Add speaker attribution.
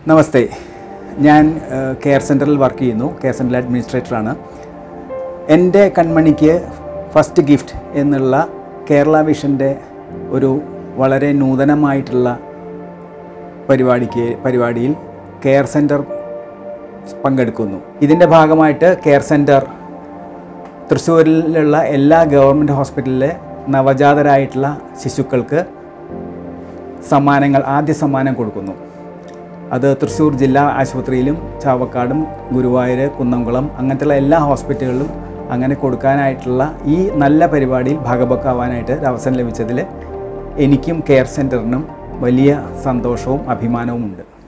Speaker 1: നമസ്തേ ഞാൻ ഏഹ്, കെയർ സെൻറ്ററിൽ വർക്ക് ചെയ്യുന്നു കെയർ സെൻറ്ററിൽ അഡ്മിനിസ്ട്രേറ്ററാണ് എൻ്റെ കൺമണിക്ക് ഫസ്റ്റ് ഗിഫ്റ്റ് എന്നുള്ള കേരള വിഷൻ്റെ ഒരു വളരെ നൂതനമായിട്ടുള്ള പരിപാടിക്ക് പരിപാടിയിൽ കെയർ സെൻറ്റർ പങ്കെടുക്കുന്നു ഇതിൻ്റെ ഭാഗമായിട്ട് കെയർ സെൻറ്റർ തൃശ്ശൂരിലുള്ള എല്ലാ ഗവൺമെൻറ് ഹോസ്പിറ്റലിലെ നവജാതരായിട്ടുള്ള ശിശുക്കൾക്ക് സമ്മാനങ്ങൾ ആദ്യ സമ്മാനം കൊടുക്കുന്നു അത് തൃശ്ശൂർ ജില്ലാ ആശുപത്രിയിലും ചാവക്കാടും ഗുരുവായൂർ കുന്നംകുളം അങ്ങനത്തെയുള്ള എല്ലാ ഹോസ്പിറ്റലുകളിലും അങ്ങനെ കൊടുക്കാനായിട്ടുള്ള ഈ നല്ല പരിപാടിയിൽ ഭാഗഭാക്കാവാനായിട്ട് ഒരു അവസരം ലഭിച്ചതിൽ എനിക്കും കെയർ സെൻറ്ററിനും വലിയ സന്തോഷവും അഭിമാനവും ഉണ്ട്